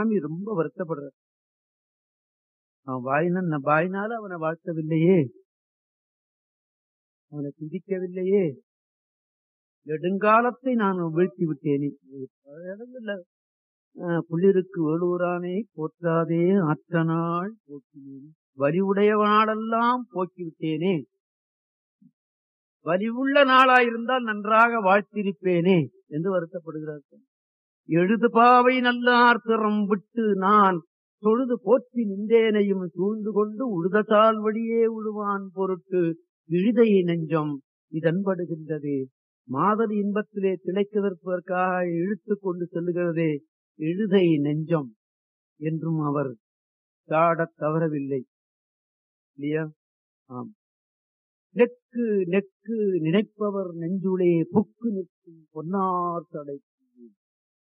சுவாமி ரொம்ப வருத்தப்படுறார் அவன் வாயின வாயினால அவனை வாழ்த்தவில்லையே அவனை துதிக்கவில்லையே நெடுங்காலத்தை நான் வீழ்த்தி விட்டேனே பல இடங்கள்ல அஹ், புள்ளிருக்கு வேலூரானே போற்றாதே ஆற்ற நாள் போக்கினேன் வலிவுடையவனாலெல்லாம் போக்கி விட்டேனே வலிவுள்ள நாளாயிருந்தால் நன்றாக வாழ்த்திருப்பேனே என்று வருத்தப்படுகிறார் எழுது பாவை நல்லார் திறம் விட்டு நான் தொழுது போற்றி நின்றேனையும் சூழ்ந்து கொண்டு உழுதசால் வழியே உழுவான் பொருட்டு இழுதை நெஞ்சம் இதன்படுகின்றது மாதர் இன்பத்திலே திளைக்கதற்காக இழுத்து கொண்டு செல்லுகிறதே இழுதை நெஞ்சம் என்றும் அவர் சாடத் தவறவில்லை இல்லையா ஆம் நெக்கு நெக்கு நினைப்பவர் நெஞ்சுளே புக்கு நிற்கும் பொன்னார் தடை